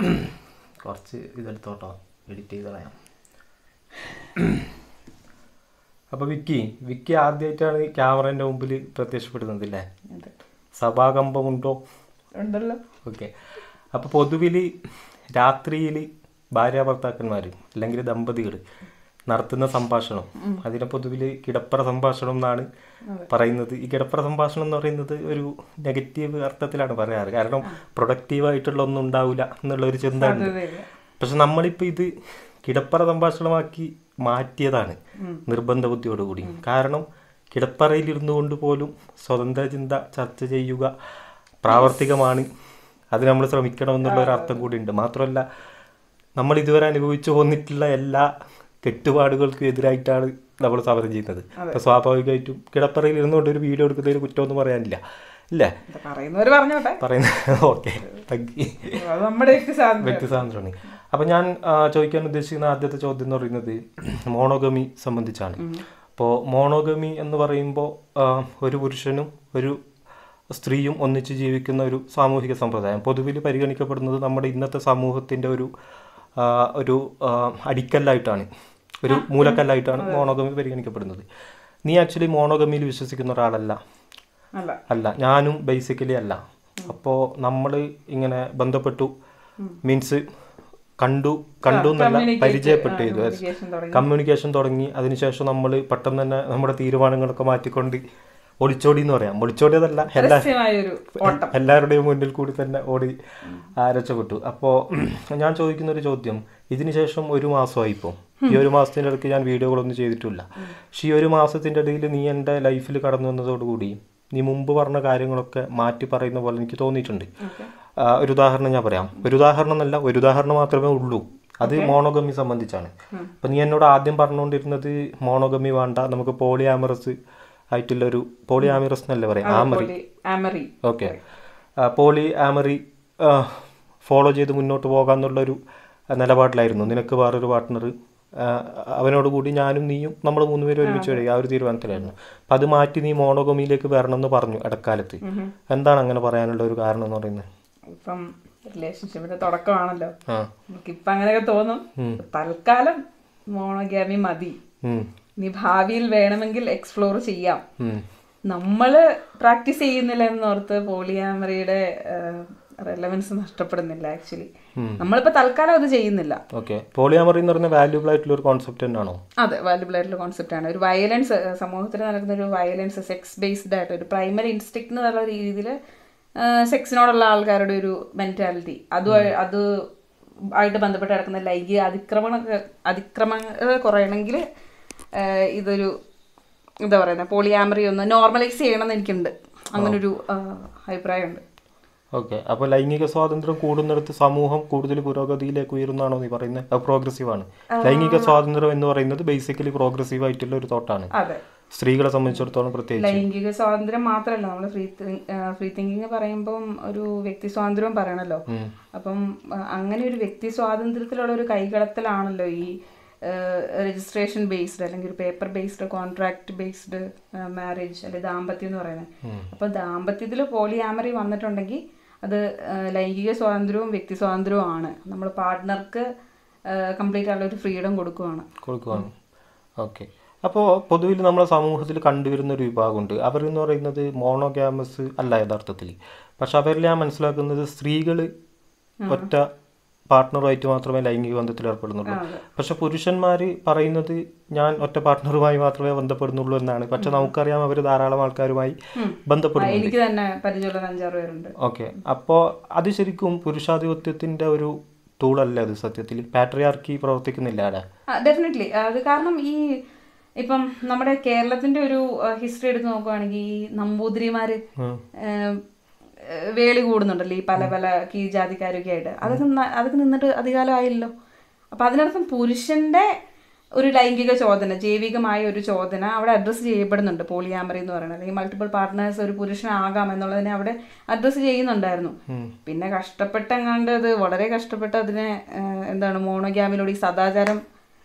കുറച്ച് ഇതെടുത്തോട്ടോ എഡിറ്റ് ചെയ്ത് കളയാം അപ്പോൾ വിക്കി വിക്കി ആദ്യമായിട്ടാണ് ഈ ക്യാമറേൻ്റെ മുമ്പിൽ പ്രത്യക്ഷപ്പെടുന്നത് അല്ലേ സഭാകമ്പമുണ്ടോ ഉണ്ടല്ലോ ഓക്കെ അപ്പോൾ പൊതുവിൽ രാത്രിയിൽ ഭാര്യ ഭർത്താക്കന്മാർ അല്ലെങ്കിൽ ദമ്പതികൾ നടത്തുന്ന സംഭാഷണം അതിനെ പൊതുവിൽ കിടപ്പറ സംഭാഷണം എന്നാണ് പറയുന്നത് ഈ കിടപ്പറ സംഭാഷണം എന്ന് പറയുന്നത് ഒരു നെഗറ്റീവ് അർത്ഥത്തിലാണ് പറയാറ് കാരണം പ്രൊഡക്റ്റീവ് ആയിട്ടുള്ള ഒന്നും ഉണ്ടാവില്ല എന്നുള്ള ഒരു ചിന്ത ഉണ്ട് സാധ്യതയില്ല. പക്ഷെ നമ്മളിപ്പോൾ ഇത് കിടപ്പറ സംഭാഷണമാക്കി മാറ്റിയതാണ് നിർബന്ധ ബുദ്ധിയോടുകൂടി കാരണം കിടപ്പറയിൽ ഇരുന്നു കൊണ്ട് പോലും സ്വതന്ത്ര ചിന്ത ചർച്ച ചെയ്യുക പ്രാവർത്തികമാണ് അത് നമ്മൾ ശ്രമിക്കണം എന്നുള്ള ഒരു അർത്ഥം കൂടി ഉണ്ട് മാത്രമല്ല നമ്മൾ ഇതുവരെ അനുഭവിച്ചു പോന്നിട്ടുള്ള എല്ലാ കെട്ടുപാടുകൾക്കും എതിരായിട്ടാണ് നമ്മൾ സമരം ചെയ്യുന്നത് അപ്പൊ സ്വാഭാവികമായിട്ടും കിടപ്പറയിൽ ഇരുന്നുകൊണ്ട് ഒരു വീഡിയോ എടുക്കുന്നതിൽ കുറ്റമൊന്നും പറയാനില്ല ഇല്ലേ ഇത് പറയുന്നവര് പറഞ്ഞോട്ടെ പറയുന്നത് ഓക്കെ താങ്ക് യു അത് നമ്മുടെ വ്യക്തി സ്വാതന്ത്ര്യം വ്യക്തി സ്വാതന്ത്ര്യമാണ് അപ്പം ഞാൻ ആ, ചോദിക്കാൻ ഉദ്ദേശിക്കുന്ന ആദ്യത്തെ ചോദ്യം എന്ന് പറയുന്നത് മോണോഗമി സംബന്ധിച്ചാണ് അപ്പോൾ മോണോഗമി എന്ന് പറയുമ്പോൾ ഒരു പുരുഷനും ഒരു സ്ത്രീയും ഒന്നിച്ച് ജീവിക്കുന്ന ഒരു സാമൂഹിക സമ്പ്രദായം പൊതുവിൽ പരിഗണിക്കപ്പെടുന്നത് നമ്മുടെ ഇന്നത്തെ സമൂഹത്തിൻ്റെ ഒരു ആ, ഒരു ആ, അടിക്കല്ലായിട്ടാണ് ഒരു മൂലക്കല്ലായിട്ടാണ് മോണോഗമി പരിഗണിക്കപ്പെടുന്നത് നീ ആക്ച്വലി മോണോഗമിയിൽ വിശ്വസിക്കുന്ന ഒരാളല്ല അല്ല അല്ല ഞാനും ബേസിക്കലി അല്ല അപ്പോൾ നമ്മൾ ഇങ്ങനെ ബന്ധപ്പെട്ടു മീൻസ് കണ്ടു കണ്ടു എന്നല്ല communicate, പരിചയപ്പെട്ടു ആ, ചെയ്തു communication തുടങ്ങി. കമ്മ്യൂണിക്കേഷൻ തുടങ്ങി അതിനുശേഷം നമ്മൾ പെട്ടെന്ന് തന്നെ നമ്മുടെ തീരുമാനങ്ങളൊക്കെ മാറ്റിക്കൊണ്ട് ഒളിച്ചോടി എന്ന് പറയാം ഒളിച്ചോടിയതല്ല എല്ലാ രഹസ്യമായൊരു ഓട്ടം എല്ലാവരുടെയും മുന്നിൽ കൂടി തന്നെ ഓടി ആ, രക്ഷപ്പെട്ടു അപ്പോൾ ഞാൻ ചോദിക്കുന്ന ഒരു ചോദ്യം ഇതിനുശേഷം ഒരു മാസമായി ഇപ്പോൾ ഈ ഒരു മാസത്തിൻ്റെ ഇടയ്ക്ക് ഞാൻ വീഡിയോകളൊന്നും ചെയ്തിട്ടില്ല പക്ഷേ ഈ ഒരു മാസത്തിൻ്റെ ഇടയിൽ നീ എൻ്റെ ലൈഫിൽ കടന്നു വന്നതോടുകൂടി നീ മുമ്പ് പറഞ്ഞ കാര്യങ്ങളൊക്കെ മാറ്റി പറയുന്ന പോലെ എനിക്ക് തോന്നിയിട്ടുണ്ട് ആ, ഒരു ഉദാഹരണം ഞാൻ പറയാം ഒരു ഉദാഹരണം എന്നല്ല ഒരു ഉദാഹരണം മാത്രമേ ഉള്ളൂ അത് മോണോഗമി സംബന്ധിച്ചാണ് അപ്പൊ നീ എന്നോട് ആദ്യം പറഞ്ഞുകൊണ്ടിരുന്നത് മോണോഗമി വേണ്ട നമുക്ക് പോളിയാമറസ് ആയിട്ടുള്ള ഒരു പോളിയാമിറസ് എന്നല്ലേ പറയാം ആമറി ആമറി ഓക്കെ പോളി ആമറി ഫോളോ ചെയ്ത് മുന്നോട്ട് പോകാമെന്നുള്ളൊരു നിലപാടിലായിരുന്നു നിനക്ക് വേറൊരു പാർട്ട്ണർ അവനോട് കൂടി ഞാനും നീയും നമ്മൾ മൂന്നുപേരും ഒരുമിച്ച് വരിക ആ ഒരു തീരുമാനത്തിലായിരുന്നു അപ്പം അത് മാറ്റി നീ മോണോഗമിയിലേക്ക് വരണം എന്ന് പറഞ്ഞു ഇടക്കാലത്ത് എന്താണ് അങ്ങനെ പറയാനുള്ള ഒരു കാരണം എന്ന് പറയുന്നത് ഇപ്പം റിലേഷൻഷിപ്പിന്റെ തുടക്കമാണല്ലോ ആ നമുക്കിപ്പൊ അങ്ങനെയൊക്കെ തോന്നും തൽക്കാലം മോണോഗ്യാമി മതി ഉം. ഇനി ഭാവിയിൽ വേണമെങ്കിൽ എക്സ്പ്ലോർ ചെയ്യാം ഉം. നമ്മള് പ്രാക്ടീസ് ചെയ്യുന്നില്ല എന്നോർത്ത് പോളിയാമറിയുടെ റെലവൻസ് നഷ്ടപ്പെടുന്നില്ല ആക്ച്വലി നമ്മളിപ്പോ തൽക്കാലം അത് ചെയ്യുന്നില്ല ഓക്കെ പോളിയാമറി എന്ന് പറയുന്ന വാല്യൂബിൾ ആയിട്ടുള്ള ഒരു കോൺസെപ്റ്റ് തന്നെയാണോ അതെ വാല്യുബിൾ ആയിട്ടുള്ള കോൺസെപ്റ്റ് ആണ് ഒരു വയലൻസ് സമൂഹത്തിൽ നടക്കുന്ന ഒരു വയലൻസ് സെക്സ് ബേസ്ഡ് ആയിട്ട് ഒരു പ്രൈമറി ഇൻസ്റ്റിക്ട് എന്നുള്ള രീതിയിൽ സെക്സിനോടുള്ള ആൾക്കാരുടെ ഒരു മെന്റാലിറ്റി അത് അത് ആയിട്ട് ബന്ധപ്പെട്ട് കിടക്കുന്ന ലൈംഗിക അതിക്രമണ അതിക്രമങ്ങൾ കുറയണമെങ്കിൽ ഇതൊരു എന്താ പറയുന്നത് പോളിയാമറി ഒന്ന് നോർമലൈസ് ചെയ്യണമെന്ന് എനിക്കുണ്ട് അങ്ങനൊരു ആ, അഭിപ്രായമുണ്ട് ഓക്കെ അപ്പോൾ ലൈംഗിക സ്വാതന്ത്ര്യം കൂടുന്നിടത്ത് സമൂഹം കൂടുതൽ പുരോഗതിയിലേക്ക് ഉയരുന്നാണോ നീ പറയുന്നത് അത് പ്രോഗ്രസീവ് ആണ് ലൈംഗിക സ്വാതന്ത്ര്യം എന്ന് പറയുന്നത് ബേസിക്കലി പ്രോഗ്രസീവ് ആയിട്ടുള്ള ഒരു തോട്ടാണ് അതെ സ്ത്രീകളെ സംബന്ധിച്ചിടത്തോളം പ്രത്യേകിച്ച് ലൈംഗിക സ്വാതന്ത്ര്യം മാത്രമല്ല നമ്മൾ ഫ്രീ ഫ്രീ തിങ്കിങ് പറയുമ്പം ഒരു വ്യക്തി സ്വാതന്ത്ര്യവും പറയണല്ലോ അപ്പം ആ, അങ്ങനെ ഒരു വ്യക്തി സ്വാതന്ത്ര്യത്തിലുള്ള ഒരു കൈകടത്തലാണല്ലോ ഈ രജിസ്ട്രേഷൻ ബേസ്ഡ് അല്ലെങ്കിൽ ഒരു paper based contract based marriage അല്ലെങ്കിൽ ദാമ്പത്യം എന്ന് പറയുന്നത് അപ്പൊ ദാമ്പത്യത്തിൽ പോളിയാമറി വന്നിട്ടുണ്ടെങ്കിൽ അത് ആ, ലൈംഗിക സ്വാതന്ത്ര്യവും വ്യക്തി സ്വാതന്ത്ര്യവും ആണ് നമ്മൾ പാർട്ട്ണർക്ക് കംപ്ലീറ്റ് ആയിട്ടുള്ള ഒരു ഫ്രീഡം കൊടുക്കുവാണ് കൊടുക്കുകയാണ് ഓക്കെ അപ്പോൾ പൊതുവിൽ നമ്മളെ സമൂഹത്തിൽ കണ്ടുവരുന്ന ഒരു വിഭാഗമുണ്ട് അവരെന്ന് പറയുന്നത് മോണോഗ്യാമസ് അല്ല യഥാർത്ഥത്തിൽ പക്ഷെ അവരിൽ ഞാൻ മനസ്സിലാക്കുന്നത് സ്ത്രീകൾ ഒറ്റ പാർട്ട്ണറുമായിട്ട് മാത്രമേ ലൈംഗിക ബന്ധത്തിൽ ഏർപ്പെടുന്നുള്ളൂ പക്ഷെ പുരുഷന്മാർ പറയുന്നത് ഞാൻ ഒറ്റ പാർട്ട്ണറുമായി മാത്രമേ ബന്ധപ്പെടുന്നുള്ളൂ എന്നാണ് പക്ഷെ നമുക്കറിയാം അവർ ധാരാളം ആൾക്കാരുമായി ബന്ധപ്പെടുന്നു എനിക്ക് തന്നെ പരിചയമുള്ള അഞ്ചാറ് പേരുണ്ട് ഓക്കെ അപ്പോൾ അത് ശരിക്കും പുരുഷാധിപത്യത്തിന്റെ ഒരു ടൂളല്ലേ അത് സത്യത്തിൽ പാട്രിയാർക്കി പ്രവർത്തിക്കുന്നില്ല അവിടെ ഡെഫിനറ്റ്ലി അത് കാരണം ഈ ഇപ്പം നമ്മുടെ കേരളത്തിന്റെ ഒരു ഹിസ്റ്ററി എടുത്ത് നോക്കുവാണെങ്കിൽ ഈ നമ്പൂതിരിമാര് ഏം, ഏഹ്, വേളി കൂടുന്നുണ്ടല്ലോ ഈ പല പല കീഴ്ജാതിക്കാരൊക്കെ ആയിട്ട് അതൊക്കെ ന- അതൊക്കെ നിന്നിട്ട് അധികാലം ആയില്ലല്ലോ അപ്പൊ അതിനർത്ഥം പുരുഷന്റെ ഒരു ലൈംഗിക ചോദന ജൈവികമായ ഒരു ചോദന അവിടെ അഡ്രസ്സ് ചെയ്യപ്പെടുന്നുണ്ട് പോളിയാമറി എന്ന് പറയുന്നത് അല്ലെങ്കിൽ മൾട്ടിപ്പിൾ പാർട്ട്നേഴ്സ് ഒരു പുരുഷനാകാം എന്നുള്ളതിനെ അവിടെ അഡ്രസ്സ് ചെയ്യുന്നുണ്ടായിരുന്നു പിന്നെ കഷ്ടപ്പെട്ടെങ്ങാണ്ട് അത് വളരെ കഷ്ടപ്പെട്ട് അതിനെ ഏഹ്, എന്താണ് മോണോഗ്യാമിലൂടെ ഈ സദാചാരം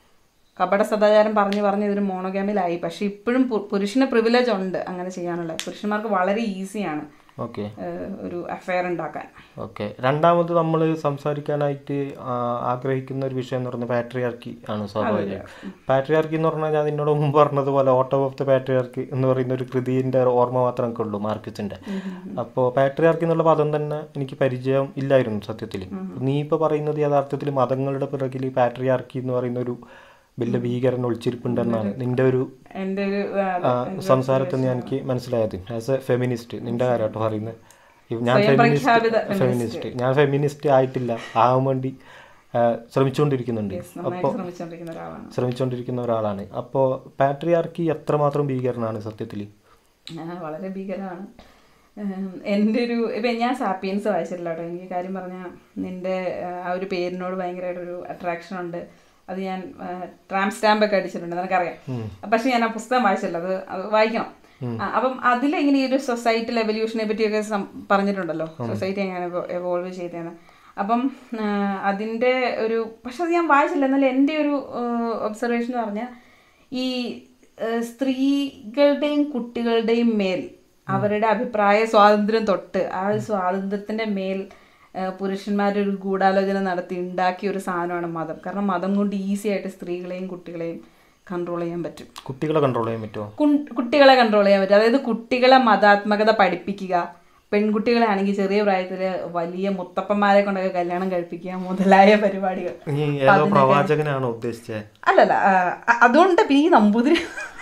കപട സദാചാരം പറഞ്ഞു പറഞ്ഞ് ഇതൊരു മോണോഗ്യാമിലായി പക്ഷെ ഇപ്പോഴും പു- പുരുഷന് പ്രിവിലേജ് ഉണ്ട് അങ്ങനെ ചെയ്യാനുള്ള പുരുഷന്മാർക്ക് വളരെ ഈസിയാണ് ഓക്കെ ഏഹ്, ഒരു അഫയർ ഉണ്ടാക്കാൻ ഓക്കെ രണ്ടാമത് നമ്മൾ സംസാരിക്കാനായിട്ട് ആ, ആഗ്രഹിക്കുന്ന ഒരു വിഷയം എന്ന് പറയുന്നത് പാട്രിയാർക്കി ആണ് സ്വാഭാവികം പാട്രിയാർക്കി എന്ന് പറഞ്ഞാൽ ഞാൻ നിന്നോട് മുമ്പ് പറഞ്ഞതുപോലെ ഓട്ടോ ഓഫ് ദ പാട്രിയാർക്കി എന്ന് പറയുന്ന ഒരു കൃതിൻ്റെ ഓർമ്മ മാത്രമേ എനിക്ക് ഉള്ളൂ മാർക്കറ്റിൻ്റെ അപ്പോൾ പാട്രിയാർക്കി എന്നുള്ള പദം തന്നെ എനിക്ക് പരിചയം ഇല്ലായിരുന്നു സത്യത്തിൽ നീ ഇപ്പോൾ പറയുന്നത് യഥാർത്ഥത്തിൽ മതങ്ങളുടെ പിറകിൽ പാട്രിയാർക്കി എന്ന് പറയുന്ന ഒരു വലിയ ഭീകരൻ ഒളിച്ചിരിപ്പുണ്ടെന്നാണ് നിന്റെ ഒരു എൻ്റെ ഒരു ആ, സംസാരത്തിൽ നിന്ന് എനിക്ക് മനസ്സിലായത് ആസ് എ ഫെമിനിസ്റ്റ് നിന്റെ കാര്യമാട്ടോ പറയുന്നത് ഇ- ഞാൻ ഫെമിനിസ്റ്റ് പ്രഖ്യാപിത ഫെമിനിസ്റ്റ് ഞാൻ ഫെമിനിസ്റ്റ് ആയിട്ടില്ല ആവാൻ വേണ്ടി ആ, ശ്രമിച്ചുകൊണ്ടിരിക്കുന്നുണ്ട് നന്നായിട്ട് ശ്രമിച്ചുകൊണ്ടിരിക്കുന്ന ഒരാളാണ് ശ്രമിച്ചുകൊണ്ടിരിക്കുന്ന ഒരാളാണ് അപ്പോൾ പാട്രിയാർക്കി എത്രമാത്രം ഭീകരനാണ് സത്യത്തിൽ ആ, വളരെ ഭീകരമാണ് ഉം, എൻ്റെ ഒരു ഇപ്പം ഞാൻ സാപ്പിയൻസ് വായിച്ചിട്ടില്ല കേട്ടോ എനിക്ക് കാര്യം പറഞ്ഞാൽ നിൻ്റെ ആ, ആ ഒരു പേരിനോട് ഭയങ്കരമായിട്ടൊരു അട്രാക്ഷൻ ഉണ്ട് അത് ഞാൻ ട്രാം സ്റ്റാമ്പ് ഒക്കെ അടിച്ചിട്ടുണ്ട് നിനക്കറിയാം പക്ഷെ ഞാൻ ആ പുസ്തകം വായിച്ചില്ല അത് അത് വായിക്കണം ആ, അപ്പം അതിൽ ഇങ്ങനെ ഈ ഒരു സൊസൈറ്റൽ എവല്യൂഷനെ പറ്റിയൊക്കെ സം- പറഞ്ഞിട്ടുണ്ടല്ലോ സൊസൈറ്റി എങ്ങനെ എവോൾവ് ചെയ്തതെന്ന് അപ്പം ആ, അതിൻ്റെ ഒരു പക്ഷെ അത് ഞാൻ വായിച്ചില്ല എന്നാലും എൻ്റെ ഒരു ഒബ്സർവേഷൻ എന്ന് പറഞ്ഞാൽ ഈ ഏഹ്, സ്ത്രീകളുടെയും കുട്ടികളുടെയും മേൽ അവരുടെ അഭിപ്രായ സ്വാതന്ത്ര്യം തൊട്ട് ആ ഒരു സ്വാതന്ത്ര്യത്തിന്റെ മേൽ ഏഹ്, പുരുഷന്മാരൊരു ഗൂഢാലോചന നടത്തി ഉണ്ടാക്കിയ ഒരു സാധനമാണ് മതം കാരണം മതം കൊണ്ട് ഈസി ആയിട്ട് സ്ത്രീകളെയും കുട്ടികളെയും കൺട്രോൾ ചെയ്യാൻ പറ്റും കുട്ടികളെ കൺട്രോൾ ചെയ്യാൻ പറ്റുമോ കുൺ- കുട്ടികളെ കൺട്രോൾ ചെയ്യാൻ പറ്റും അതായത് കുട്ടികളെ മതാത്മകത പഠിപ്പിക്കുക പെൺകുട്ടികളെ ആണെങ്കിൽ ചെറിയ പ്രായത്തിൽ വലിയ മുത്തപ്പന്മാരെ കൊണ്ടൊക്കെ കല്യാണം കഴിപ്പിക്കുക മുതലായ പരിപാടികൾ നീ ഏതോ പ്രവാചകനാണോ ഉദ്ദേശിച്ചത് അല്ലല്ല ആ, അ- അതുകൊണ്ട് പിന്നെ ഈ നമ്പൂതിരി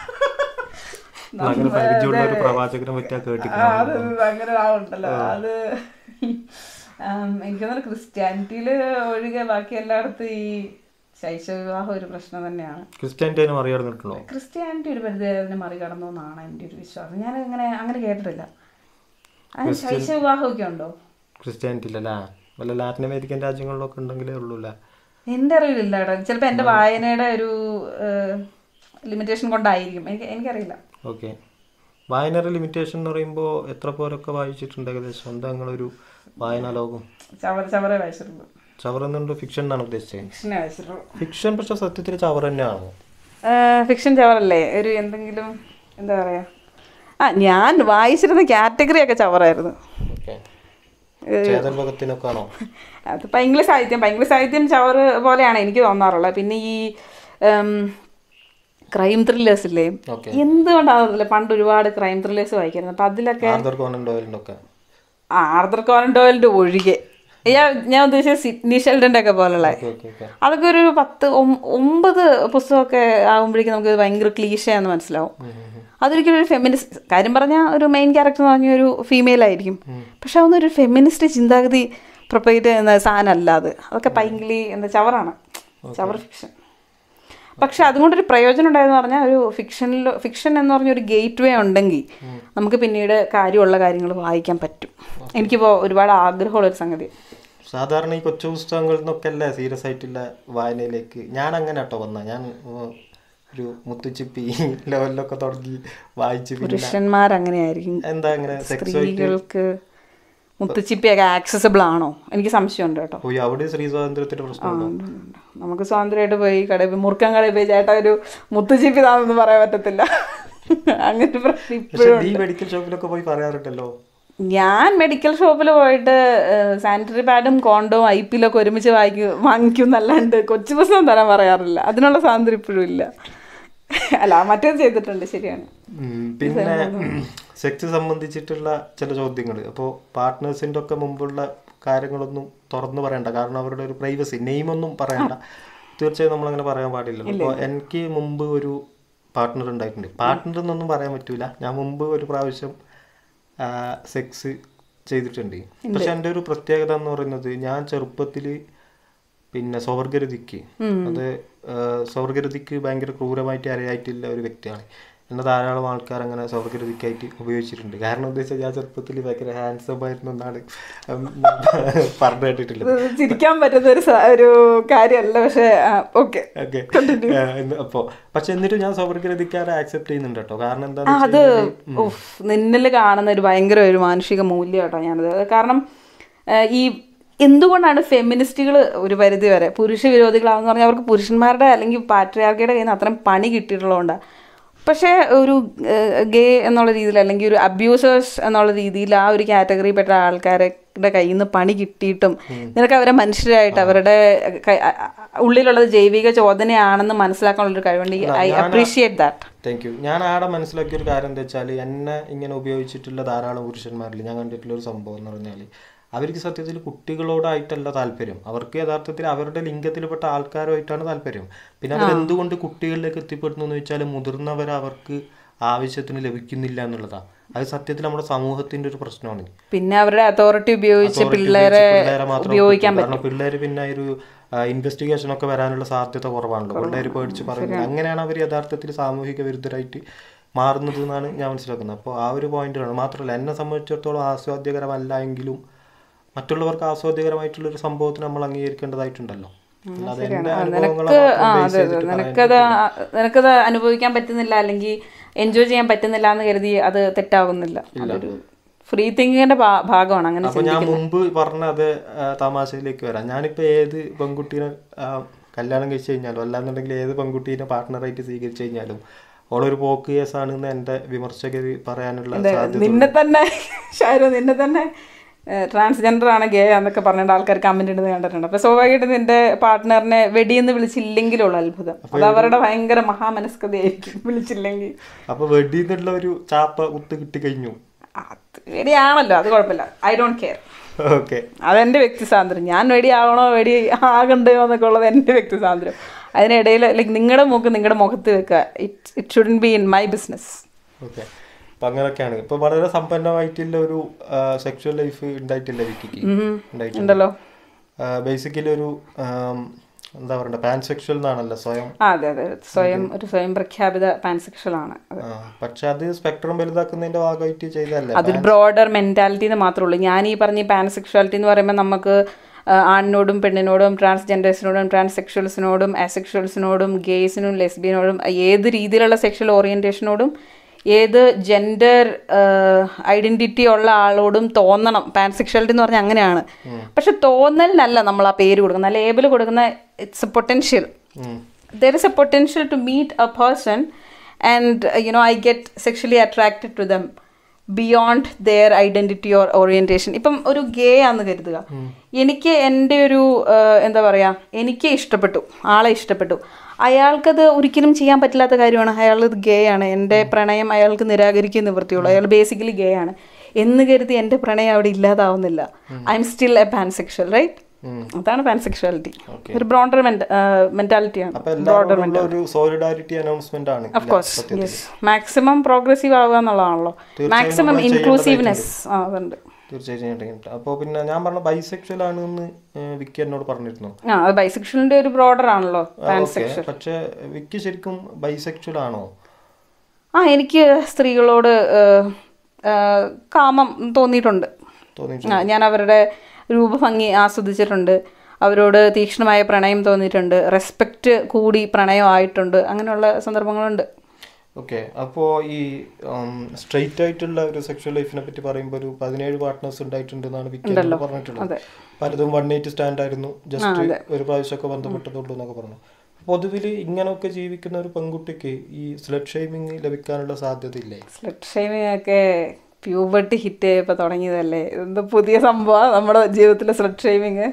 അങ്ങനെ പരിചയമുള്ള ഒരു പ്രവാചകനെ പറ്റിയാ ആ, കേട്ടിട്ടുണ്ട് അത് അങ്ങനെ ആളുണ്ടല്ലോ അത് ആം, എനിക്ക് തോന്നുന്നു ക്രിസ്ത്യാനിറ്റിയിൽ ഒഴികെ ബാക്കി എല്ലായിടത്തും ഈ ശൈശവ വിവാഹം ഒരു പ്രശ്നം തന്നെയാണ് ക്രിസ്ത്യാനിറ്റിനെ മറികടന്നിട്ടുണ്ടോ ക്രിസ്ത്യാനിറ്റി ഒരു പരിധി അതിനെ മറികടന്നു എന്നാണ് എൻ്റെ ഒരു വിശ്വാസം ഞാൻ അങ്ങനെ അങ്ങനെ കേട്ടിട്ടില്ല അങ്ങനെ ശൈശവ വിവാഹമൊക്കെ ഉണ്ടോ ക്രിസ്ത്യാനിറ്റിയിലല്ലേ വല്ല ലാറ്റിൻ അമേരിക്കൻ രാജ്യങ്ങളിലൊക്കെ ഉണ്ടെങ്കിലേ ഉള്ളൂല്ലേ എൻ്റെ അറിവിലില്ല കേട്ടോ ചിലപ്പോൾ എൻ്റെ വായനയുടെ ഒരു ലിമിറ്റേഷൻ കൊണ്ടായിരിക്കും എനിക്ക് എനിക്കറിയില്ല ഓക്കെ വായനയുടെ ലിമിറ്റേഷൻ എന്ന് പറയുമ്പോൾ എത്ര പേരൊക്കെ വായിച്ചിട്ടുണ്ട് ഏകദേശം എന്താ നിങ്ങളൊരു വായനാ ലോകം ചവറ ചവറേ വായിച്ചിട്ടുള്ളൂ ചവർ എന്നുണ്ട് ഫിക്ഷൻ എന്നാണ് ഉദ്ദേശിച്ചത് ഫിക്ഷനെ വായിച്ചിട്ടുള്ളൂ ഫിക്ഷൻ പക്ഷെ സത്യത്തിൽ ചവർ തന്നെയാണോ ഫിക്ഷൻ ചവറല്ലേ ഒരു എന്തെങ്കിലും എന്താ പറയാ ആ ഞാൻ വായിച്ചിരുന്ന കാറ്റഗറി ഒക്കെ ചവറായിരുന്നു ഓക്കെ ചേതൻ ഭഗത്തിനൊക്കെ ആണോ അത് പൈങ്കിളി സാഹിത്യം പൈങ്കിളി സാഹിത്യം ചവറ് പോലെയാണ് എനിക്ക് തോന്നാറുള്ളത് പിന്നെ ഈ ക്രൈം ത്രില്ലേഴ്സ് ഇല്ലേ ഓക്കെ എന്തുകൊണ്ടാണെന്നില്ല പണ്ട് ഒരുപാട് ക്രൈം ത്രില്ലേഴ്സ് വായിക്കായിരുന്നു അപ്പം അതിലൊക്കെ ആർദർ കോനൻ ഡോയലിൻ്റെ ഒക്കെ ആ, ആർദർ കോനൻ ഡോയലിന്റെ ഒഴികെ ഞാൻ ഞാൻ ഉദ്ദേശിച്ചത് സിഡ്നി ഷെൽഡന്റെ ഒക്കെ പോലുള്ള ഓക്കെ ഓക്കെ ഓക്കെ അതൊക്കെ ഒരു പത്ത് ഒം- ഒമ്പത് പുസ്തകമൊക്കെ ആകുമ്പോഴേക്കും നമുക്ക് ഭയങ്കര ക്ലീശയാന്ന് മനസ്സിലാവും അതൊരിക്കലും ഒരു ഫെമിനിസ്റ്റ് കാര്യം പറഞ്ഞാൽ ഒരു മെയിൻ ക്യാരക്ടർ എന്ന് പറഞ്ഞ ഒരു ഫീമെയിൽ ആയിരിക്കും പക്ഷെ അതൊന്നും ഒരു ഫെമിനിസ്റ്റ് ചിന്താഗതി പ്രൊപ്പറേറ്റ് ചെയ്യുന്ന സാധനമല്ല അത് അതൊക്കെ പൈങ്കിളി എന്താ ചവറാണ് ചവർ ഫിക്ഷൻ പക്ഷെ അതുകൊണ്ടൊരു പ്രയോജനം ഉണ്ടായെന്ന് പറഞ്ഞാൽ ഒരു ഫിക്ഷനിൽ ഫിക്ഷൻ എന്ന് പറഞ്ഞ ഒരു ഗേറ്റ് വേ ഉണ്ടെങ്കിൽ നമുക്ക് പിന്നീട് കാര്യമുള്ള കാര്യങ്ങൾ വായിക്കാൻ പറ്റും എനിക്കിപ്പോൾ ഒരുപാട് ആഗ്രഹമുള്ള ഒരു സംഗതി സാധാരണ ഈ കൊച്ചു പുസ്തകങ്ങളിൽ നിന്നൊക്കെ അല്ലേ സീരിയസ് ആയിട്ടുള്ള വായനയിലേക്ക് ഞാൻ അങ്ങനെ കേട്ടോ വന്ന ഞാൻ ഉം, ഒരു മുത്തുച്ചിപ്പി ലെവലിലൊക്കെ തുടങ്ങി വായിച്ച് പിന്നെ പുരുഷന്മാർ അങ്ങനെയായിരിക്കും എന്താ അങ്ങനെ സെക്സ് സ്ത്രീകൾക്ക് മുത്തുച്ചിപ്പിയൊക്കെ ആക്സസിബിൾ ആണോ എനിക്ക് സംശയമുണ്ട് കേട്ടോ പോയി അവിടെ സ്ത്രീ സ്വാതന്ത്ര്യത്തിന്റെ പ്രശ്നമുണ്ടോ ഉണ്ട്, ഉണ്ട്. നമുക്ക് സ്വാതന്ത്ര്യമായിട്ട് പോയി കടയിൽ പോയി മുറുക്കം കടയിൽ പോയി ചേട്ടാ ഒരു മുത്തുച്ചിപ്പി താന്നൊന്നും പറയാൻ പറ്റത്തില്ല അങ്ങനെ ഒരു പ്രശ്നം പക്ഷെ ഇപ്പോഴും ഈ മെഡിക്കൽ ഷോപ്പിലൊക്കെ പോയി പറയാറുണ്ടല്ലോ ഞാൻ മെഡിക്കൽ ഷോപ്പിൽ പോയിട്ട് സാനിറ്ററി പാഡും കോണ്ടവും ഐ പിയിലൊക്കെ ഒരുമിച്ച് വാങ്ങിക്കും വാങ്ങിക്കും എന്നല്ലാണ്ട് കൊച്ചു പുസ്തകം തരാൻ പറയാറില്ല അതിനുള്ള സ്വാതന്ത്ര്യം ഇപ്പോഴും ഇല്ല അല്ല മറ്റേത് ചെയ്തിട്ടുണ്ട് ശരിയാണ് ഉം, പിന്നെ സെക്സ് സംബന്ധിച്ചിട്ടുള്ള ചില ചോദ്യങ്ങൾ അപ്പോൾ പാർട്ട്നേഴ്സിൻ്റെ ഒക്കെ മുമ്പുള്ള കാര്യങ്ങളൊന്നും തുറന്നു പറയണ്ട കാരണം അവരുടെ ഒരു പ്രൈവസി നെയിമൊന്നും പറയണ്ട തീർച്ചയായും നമ്മളങ്ങനെ പറയാൻ പാടില്ലല്ലോ അപ്പോൾ എനിക്ക് മുമ്പ് ഒരു പാർട്ട്ണർ ഉണ്ടായിട്ടുണ്ട് പാർട്ട്ണർ എന്നൊന്നും പറയാൻ പറ്റൂല ഞാൻ മുമ്പ് ഒരു പ്രാവശ്യം സെക്സ് ചെയ്തിട്ടുണ്ട് പക്ഷെ എൻ്റെ ഒരു പ്രത്യേകത എന്ന് പറയുന്നത് ഞാൻ ചെറുപ്പത്തിൽ പിന്നെ സ്വവർഗരതിക്ക് അത് ആ, സ്വവർഗരതിക്ക് ഭയങ്കര ക്രൂരമായിട്ട് ഇരയായിട്ടുള്ള ഒരു വ്യക്തിയാണ് എന്നെ ധാരാളം ആൾക്കാർ അങ്ങനെ സ്വവർഗരതിക്കായിട്ട് ഉപയോഗിച്ചിട്ടുണ്ട് കാരണം എന്താ വെച്ചാൽ ഞാൻ ചെറുപ്പത്തിൽ ഭയങ്കര ഹാൻസം ആയിരുന്നു എന്നാണ് ഉം, പറഞ്ഞു കേട്ടിട്ടുള്ളത് ഇത് ചിരിക്കാൻ പറ്റുന്ന ഒരു സ- ഒരു കാര്യമല്ല പക്ഷെ ഓക്കെ ഓക്കെ അപ്പോ പക്ഷെ എന്നിട്ട് ഞാൻ സ്വവർഗരതിക്കാരെ ആക്സെപ്റ്റ് ചെയ്യുന്നുണ്ട് കേട്ടോ കാരണം എന്താ അത് ഉഫ്, നിന്നിൽ കാണുന്ന ഒരു ഭയങ്കര ഒരു മാനുഷിക മൂല്യം കേട്ടോ ഞാനത് കാരണം ആ, ഈ എന്തുകൊണ്ടാണ് ഫെമിനിസ്റ്റുകൾ ഒരു പരിധി വരെ പുരുഷ വിരോധികളാണെന്ന് പറഞ്ഞാൽ അവർക്ക് പുരുഷന്മാരുടെ അല്ലെങ്കിൽ പാട്രിയാർക്കിയുടെ കയ്യിൽ നിന്ന് അത്രയും പണി കിട്ടിയിട്ടുള്ളതുകൊണ്ടാണ് പക്ഷേ ഒരു ഗേ എന്നുള്ള രീതിയിൽ അല്ലെങ്കിൽ ഒരു അബ്യൂസേഴ്സ് എന്നുള്ള രീതിയിൽ ആ ഒരു കാറ്റഗറിയിൽപ്പെട്ട ആൾക്കാരുടെ കയ്യിൽ നിന്ന് പണി കിട്ടിയിട്ടും നിനക്ക് അവരെ മനുഷ്യരായിട്ട് അവരുടെ ക- അ- അ- ഉള്ളിലുള്ളത് ജൈവിക ചോദനയാണെന്ന് മനസ്സിലാക്കാനുള്ള ഒരു കഴിവുണ്ട് I appreciate that thank you ഞാൻ ആടെ മനസ്സിലാക്കിയ ഒരു കാര്യം എന്താ വെച്ചാൽ എന്നെ ഇങ്ങനെ ഉപയോഗിച്ചിട്ടുള്ള ധാരാളം പുരുഷന്മാരിൽ ഞാൻ കണ്ടിട്ടുള്ള ഒരു സംഭവം എന്ന് പറഞ്ഞാൽ അവർക്ക് സത്യത്തിൽ കുട്ടികളോടായിട്ടല്ല താല്പര്യം അവർക്ക് യഥാർത്ഥത്തിൽ അവരുടെ ലിംഗത്തിൽപ്പെട്ട ആൾക്കാരുമായിട്ടാണ് താല്പര്യം പിന്നെ അവർ എന്തുകൊണ്ട് കുട്ടികളിലേക്ക് എത്തിപ്പെടുന്നു എന്ന് വെച്ചാൽ മുതിർന്നവർ അവർക്ക് ആവശ്യത്തിന് ലഭിക്കുന്നില്ല എന്നുള്ളതാണ് അത് സത്യത്തിൽ നമ്മുടെ സമൂഹത്തിന്റെ ഒരു പ്രശ്നമാണ് പിന്നെ അവരുടെ അതോറിറ്റി ഉപയോഗിച്ച് Authority പിള്ളേരെ ഉപയോഗിച്ച് പിള്ളേരെ മാത്രം ഉപയോഗിക്കാൻ ഒപ്പിക്കും. കാരണം പിള്ളേര് പിന്നെ ഒരു ഇൻവെസ്റ്റിഗേഷൻ ഒക്കെ വരാനുള്ള സാധ്യത കുറവാണല്ലോ പിള്ളേര് പേടിച്ച് പറയുന്നത് അങ്ങനെയാണ് അവർ യഥാർത്ഥത്തിൽ സാമൂഹിക വിരുദ്ധരായിട്ട് മാറുന്നത് എന്നാണ് ഞാൻ മനസ്സിലാക്കുന്നത് അപ്പോൾ ആ ഒരു പോയിന്റിലാണ് മാത്രമല്ല എന്നെ സംബന്ധിച്ചിടത്തോളം ആസ്വാദ്യകരമല്ല എങ്കിലും മറ്റുള്ളവർക്ക് ആസ്വാദ്യകരമായിട്ടുള്ള ഒരു സംഭവത്തിന് നമ്മൾ അംഗീകരിക്കേണ്ടതായിട്ടുണ്ടല്ലോ അല്ലാതെ എന്റെ അനുഭവങ്ങളെ ആ മാത്രം base അതെ അതെ ചെയ്തിട്ട് പറയാൻ നിനക്കത് ആ- നിനക്കത് അനുഭവിക്കാൻ പറ്റുന്നില്ല അല്ലെങ്കിൽ എൻജോയ് ചെയ്യാൻ പറ്റുന്നില്ല എന്ന് കരുതി അത് തെറ്റാവുന്നില്ല അതൊരു ഫ്രീ തിങ്കിങ്ങിന്റെ ഭാഗമാണ് അങ്ങനെ അപ്പൊ ഞാൻ മുമ്പ് പറഞ്ഞത് ആ, തമാശയിലേക്ക് വരാം ഞാനിപ്പോ ഏത് പെൺകുട്ടീനെ ആ, കല്യാണം കഴിച്ചു കഴിഞ്ഞാലും അല്ലാന്നുണ്ടെങ്കിൽ ഏത് പെൺകുട്ടീനെ പാർട്ട്ണറായിട്ട് സ്വീകരിച്ചു കഴിഞ്ഞാലും ഓളൊരു പോക്ക് കേസാണെന്ന് എന്റെ വിമർശകർ പറയാനുള്ള സാധ്യത നിന്നെ തന്നെ ഷാരു നിന്നെ തന്നെ ട്രാൻസ്ജെൻഡർ ആണ് ഗേ എന്നൊക്കെ പറഞ്ഞിട്ട് ആൾക്കാർ കമന്റ് ഇടുന്നത് കണ്ടിട്ടുണ്ട് അപ്പൊ സ്വാഭാവികമായിട്ടും നിന്റെ പാർട്ട്ണറിനെ വെടിയെന്ന് വിളിച്ചില്ലെങ്കിലുള്ള അത്ഭുതം അത് അവരുടെ ഭയങ്കര മഹാമനസ്കതയായിരിക്കും വിളിച്ചില്ലെങ്കിൽ അപ്പൊ വെടിന്നുള്ള ഒരു ചാപ്പ കുത്ത് കിട്ടി കഴിഞ്ഞു അത് വെടിയാണല്ലോ അത് കുഴപ്പമില്ല ഐ ഡോണ്ട് കെയർ ഓക്കെ അതെന്റെ വ്യക്തി സ്വാതന്ത്ര്യം ഞാൻ വെടി ആവണോ വെടി ആകണ്ടയോ എന്നൊക്കെ ഉള്ളത് എൻ്റെ വ്യക്തി സ്വാതന്ത്ര്യം അതിനിടയിൽ ലൈക്ക് നിങ്ങളുടെ മൂക്ക് നിങ്ങളുടെ മുഖത്ത് വെക്കുക it it shouldn't be in my business okay അപ്പൊ അങ്ങനെയൊക്കെയാണ് ഇപ്പൊ വളരെ സമ്പന്നമായിട്ടുള്ള ഒരു സെക്ഷൽ ലൈഫ് ഉണ്ടായിട്ടില്ല വിക്കിക്ക് ഉണ്ടായിട്ടുണ്ട് ഉണ്ടല്ലോ ബേസിക്കലി ഒരു ആം, എന്താ പറയണ്ട പാൻ സെക്ഷൽ എന്നാണല്ലോ സ്വയം ആ അതെ അതെ സ്വയം ഒരു സ്വയം പ്രഖ്യാപിത പാൻസെക്ഷൽ ആണ് അത് ആ, പക്ഷെ അത് സ്പെക്ട്രം വലുതാക്കുന്നതിന്റെ ഭാഗമായിട്ട് ചെയ്തല്ലേ അതൊരു ബ്രോഡർ മെന്റാലിറ്റി എന്ന് മാത്രമേ ഉള്ളൂ ഞാൻ ഈ പറഞ്ഞ പാൻസെക്ഷുവാലിറ്റി എന്ന് പറയുമ്പോൾ നമുക്ക് ആ, ആണിനോടും പെണ്ണിനോടും ട്രാൻസ്ജെൻഡേഴ്സിനോടും ട്രാൻസ്സെക്ഷൽസിനോടും അസെക്ഷൽസിനോടും ഗേയ്സിനും ലെസ്ബിയനോടും ഏത് രീതിയിലുള്ള സെക്ഷൽ ഓറിയന്റേഷനോടും ഏത് ജെൻഡർ ഐഡന്റിറ്റി ഉള്ള ആളോടും തോന്നണം പാൻസെക്ഷുവാലിറ്റി എന്ന് പറഞ്ഞാൽ അങ്ങനെയാണ് പക്ഷെ തോന്നലിനല്ല നമ്മൾ ആ പേര് കൊടുക്കുന്ന ലേബിൾ കൊടുക്കുന്ന it's a potential um. there is a potential to meet a person and uh, you know i get sexually attracted to them beyond their identity or orientation ഇപ്പം ഒരു ഗേ ആണെന്ന് കരുതുക എനിക്ക് എൻ്റെ ഒരു ആ, എന്താ പറയാ എനിക്ക് ഇഷ്ടപ്പെട്ടു ആളെ ഇഷ്ടപ്പെട്ടു അയാൾക്കത് ഒരിക്കലും ചെയ്യാൻ പറ്റില്ലാത്ത കാര്യമാണ് അയാൾ ഗേ ആണ് എൻ്റെ പ്രണയം അയാൾക്ക് നിരാകരിക്കാൻ നിവൃത്തിയുള്ളൂ അയാൾ ബേസിക്കലി ഗേ ആണ് എന്ന് കരുതി എൻ്റെ പ്രണയം അവിടെ ഇല്ലാതാവുന്നില്ല I am still a pansexual right അതാണ് പാൻസെക്ഷുവാലിറ്റി ഒരു ബ്രോഡർ മെന്റാലിറ്റിയാണ് അപ്പൊ എല്ലാവരോടുള്ള ഒരു സോളിഡാരിറ്റി അനൗൺസ്മെന്റ് ആണ് of course yes maximum progressive ആവുക എന്നുള്ളതാണല്ലോ മാക്സിമം ഇൻക്ലൂസീവ്നെസ് ആ അതുണ്ട് തീർച്ചയായിട്ടും അപ്പോൾ പിന്നെ ഞാൻ പറഞ്ഞ ബൈസെക്ഷൽ ആണ് എന്ന് ഏഹ്, വിക്കി എന്നോട് പറഞ്ഞിരുന്നു ആ അത് ബൈസെക്ഷലിന്റെ ഒരു ബ്രോഡർ ആണല്ലോ ഓക്കെ പക്ഷെ വിക്കി ശരിക്കും ബൈസെക്ഷൽ ആണോ ആ എനിക്ക് സ്ത്രീകളോട് ഏഹ്, ഏഹ്, കാമം തോന്നിയിട്ടുണ്ട് തോന്നിയിട്ടുണ്ട് ആ, ഞാൻ അവരുടെ രൂപഭംഗി ആസ്വദിച്ചിട്ടുണ്ട് അവരോട് തീക്ഷ്ണമായ പ്രണയം തോന്നിയിട്ടുണ്ട് റെസ്പെക്റ്റ് കൂടി പ്രണയം ആയിട്ടുണ്ട് അങ്ങനെയുള്ള സന്ദർഭങ്ങളുണ്ട് ഓക്കെ അപ്പോൾ ഈ സ്ട്രെയിറ്റ് ആയിട്ടുള്ള ഒരു സെക്ഷൽ ലൈഫിനെ പറ്റി പറയുമ്പോൾ ഒരു പതിനേഴ് പാർട്ട്നേഴ്സ് ഉണ്ടായിട്ടുണ്ട് എന്നാണ് വിക്കി എന്നോട് പറഞ്ഞിട്ടുള്ളത് അതെ. പലതും വൺ എയ്റ്റ് സ്റ്റാൻഡ് ആയിരുന്നു ജസ്റ്റ് ഒരു പ്രാവശ്യമൊക്കെ ബന്ധപ്പെട്ടതുള്ളൂ എന്നൊക്കെ പറഞ്ഞു പൊതുവിൽ ഇങ്ങനെയൊക്കെ ജീവിക്കുന്ന ഒരു പെൺകുട്ടിക്ക് ഈ സ്ലഡ് ഷെയ്മിങ് ലഭിക്കാനുള്ള സാധ്യത ഇല്ലേ സ്ലട്ട് ഷൈമിങ് ഒക്കെ പ്യൂബർട്ടി ഹിറ്റ് ചെയ്യപ്പോൾ തുടങ്ങിയതല്ലേ എന്ത് പുതിയ സംഭവമാണ് നമ്മുടെ ജീവിതത്തിലെ സ്ലട്ട് ഷൈമിങ്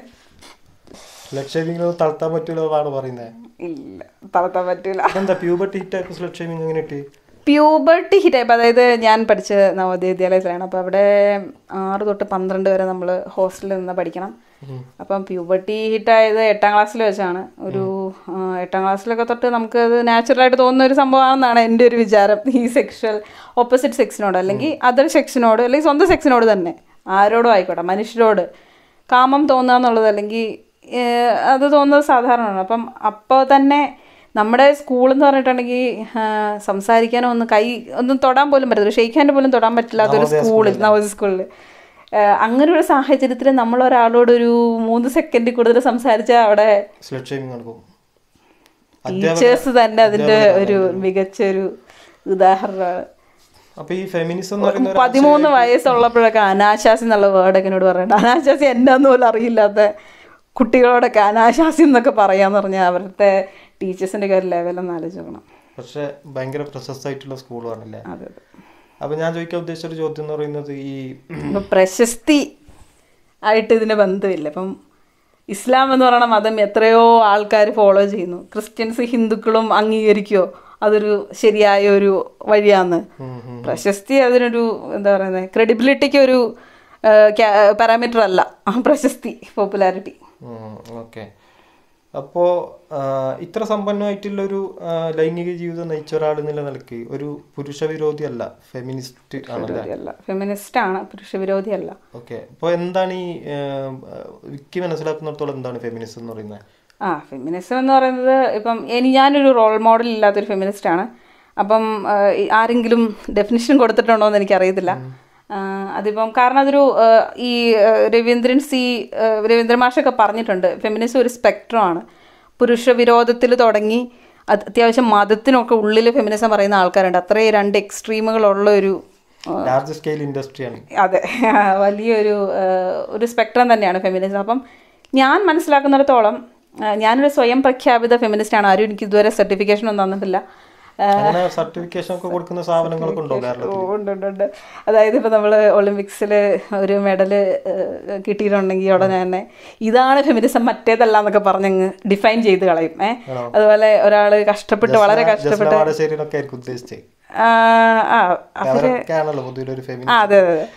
സ്ലഡ് ഷെയ്മിങ്ങിന് തളർത്താൻ പറ്റില്ലെന്നാണ് പറയുന്നത് ഇല്ല തളർത്താൻ പറ്റൂല എന്താ പ്യൂബർട്ടി ഹിറ്റ് ആയപ്പോൾ സ്ലഡ് ഷെയ്മിങ് എങ്ങനെ കിട്ടി പ്യൂബർട്ടി ഹിറ്റ് ആയപ്പോൾ അതായത് ഞാൻ പഠിച്ച നവോദയ വിദ്യാലയത്തിലാണ് അപ്പോൾ അവിടെ ആറ് തൊട്ട് പന്ത്രണ്ട് വരെ നമ്മൾ ഹോസ്റ്റലിൽ നിന്ന് പഠിക്കണം അപ്പം പ്യൂബർട്ടി ഹിറ്റായത് എട്ടാം ക്ലാസ്സിൽ വെച്ചാണ് ഒരു ആ, എട്ടാം ക്ലാസ്സിലൊക്കെ തൊട്ട് നമുക്ക് അത് നാച്ചുറലായിട്ട് തോന്നുന്ന ഒരു സംഭവമാണെന്നാണ് എൻ്റെ ഒരു വിചാരം ഈ സെക്ഷൽ ഓപ്പോസിറ്റ് സെക്സിനോട് അല്ലെങ്കിൽ അതർ സെക്സിനോട് അല്ലെങ്കിൽ സ്വന്തം സെക്സിനോട് തന്നെ ആരോടും ആയിക്കോട്ടെ മനുഷ്യരോട് കാമം തോന്നുക എന്നുള്ളത് അല്ലെങ്കിൽ ഏഹ്, അത് തോന്നുന്നത് സാധാരണമാണ് അപ്പം അപ്പോൾ തന്നെ നമ്മുടെ സ്കൂൾ എന്ന് പറഞ്ഞിട്ടുണ്ടെങ്കിൽ ആ, സംസാരിക്കാനോ ഒന്ന് കൈ ഒന്നും തൊടാൻ പോലും പറ്റത്തില്ല ഷെയ്ക്ക് ഹാൻഡ് പോലും തൊടാൻ പറ്റില്ലാത്ത ഒരു സ്കൂളിൽ നവോദയ സ്കൂളിൽ അങ്ങനെ ഒരു സാഹചര്യത്തിൽ നമ്മൾ ഒരാളോട് ഒരു മൂന്ന് സെക്കൻഡിൽ കൂടുതൽ സംസാരിച്ചാൽ അവിടെ സ്ലഡ് ഷെയ്മിങ് നടക്കും ടീച്ചേഴ്സ് തന്നെ അതിന്റെ ഒരു മികച്ച ഒരു ഉദാഹരണമാണ് അപ്പൊ ഈ ഫെമിനിസം എന്ന് പറയുന്ന ഒരു പതിമൂന്ന് വയസ്സുള്ളപ്പോഴൊക്കെ അനാശാസി എന്നുള്ള വേർഡൊക്കെ എന്നോട് പറയണ്ട അനാശാസി എന്നാന്ന് പോലും അറിയില്ലാത്ത കുട്ടികളോടൊക്കെ അനാശാസി എന്നൊക്കെ പറയാന്ന് പറഞ്ഞാൽ അവരുടെ ടീച്ചേഴ്സിന്റെ ഒക്കെ ഒരു ലെവലൊന്ന് ആലോചിക്കണം പക്ഷെ ഭയങ്കര പ്രശസ്തമായിട്ടുള്ള സ്കൂളുമാണല്ലേ അതെ അതെ അപ്പൊ ഞാൻ ചോദിക്കാൻ ഉദ്ദേശിച്ച ഒരു ചോദ്യം എന്ന് പറയുന്നത് ഈ ഇപ്പൊ പ്രശസ്തി ആയിട്ട് ഇതിന് ബന്ധമില്ല ഇപ്പം ഇസ്ലാം എന്ന് പറയുന്ന മതം എത്രയോ ആൾക്കാർ ഫോളോ ചെയ്യുന്നു ക്രിസ്ത്യൻസ് ഹിന്ദുക്കളും അംഗീകരിക്കുമോ അതൊരു ശരിയായ ഒരു വഴിയാന്ന് ഉം, ഉം. പ്രശസ്തി അതിനൊരു എന്താ പറയുന്നത് ക്രെഡിബിലിറ്റിക്ക് ഒരു പാരാമീറ്റർ അല്ല ആ പ്രശസ്തി പോപ്പുലാരിറ്റി ഓക്കെ അപ്പോൾ ഇത്ര സമ്പന്നമായിട്ടുള്ള ഒരു ആ, ലൈംഗിക ജീവിതം നയിച്ച ഒരാൾ എന്നുള്ള നിലയ്ക്ക് ഒരു പുരുഷ വിരോധി അല്ല ഫെമിനിസ്റ്റ് ആണല്ലേ അല്ല ഫെമിനിസ്റ്റ് ആണ് പുരുഷ വിരോധി അല്ല ഓക്കെ അപ്പോൾ എന്താണ് ഈ ആ, വിക്കി മനസ്സിലാക്കുന്നിടത്തോളം എന്താണ് ഫെമിനിസം എന്ന് പറയുന്നത് ആ ഫെമിനിസം എന്ന് പറയുന്നത് ഇപ്പം ഇനി ഞാനൊരു റോൾ മോഡൽ ഇല്ലാത്തൊരു ഫെമിനിസ്റ്റ് ആണ് അപ്പം ആ, ഈ ആരെങ്കിലും ഡെഫിനിഷൻ കൊടുത്തിട്ടുണ്ടോ എന്ന് എനിക്കറിയത്തില്ല ആ, അതിപ്പം കാരണം അതൊരു ആ, ഈ ആ, രവീന്ദ്രൻ സി ആ, രവീന്ദ്രൻ മാഷൊക്കെ പറഞ്ഞിട്ടുണ്ട് ഫെമിനിസം ഒരു സ്പെക്ട്രമാണ് പുരുഷ വിരോധത്തിൽ തുടങ്ങി അത് അത്യാവശ്യം മതത്തിനൊക്കെ ഉള്ളിൽ ഫെമിനിസം പറയുന്ന ആൾക്കാരുണ്ട് അത്രയും രണ്ട് എക്സ്ട്രീമുകളുള്ള ഒരു ലാർജ് സ്കെയിൽ ഇൻഡസ്ട്രിയാണ് അതെ വലിയൊരു ആ, ഒരു സ്പെക്ട്രം തന്നെയാണ് ഫെമിനിസം അപ്പം ഞാൻ മനസ്സിലാക്കുന്നിടത്തോളം ആ, ഞാനൊരു സ്വയം പ്രഖ്യാപിത ഫെമിനിസ്റ്റ് ആണ് ആരും എനിക്ക് ഇതുവരെ സർട്ടിഫിക്കേഷൻ ഒന്നും തന്നിട്ടില്ല ആ, അങ്ങനെ സർട്ടിഫിക്കേഷൻ ഒക്കെ കൊടുക്കുന്ന സ്ഥാപനങ്ങളൊക്കെ ഉണ്ടോ കേരളത്തിൽ ഓ, ഉണ്ട് ഉണ്ട് ഉണ്ട് അതായത് ഇപ്പോൾ നമ്മൾ ഒളിമ്പിക്സിൽ ഒരു മെഡൽ കിട്ടിയിട്ടുണ്ടെങ്കിൽ ഉടനെ തന്നെ ഇതാണ് ഫെമിനിസം മറ്റേതല്ല എന്നൊക്കെ പറഞ്ഞങ്ങ് ഡിഫൈൻ ചെയ്ത് കളയും ഏഹ് അതുപോലെ ഒരാൾ കഷ്ടപ്പെട്ട് വളരെ കഷ്ടപ്പെട്ട് വാടശ്ശേരിനൊക്കെ ആയിരിക്കും ഉദ്ദേശിച്ചത് ആ ആ അവര് അവരൊക്കെയാണല്ലോ പൊതുവിൽ ഒരു ഫെമിനിസ്റ്റ് ആ അതെ അതെ അതെ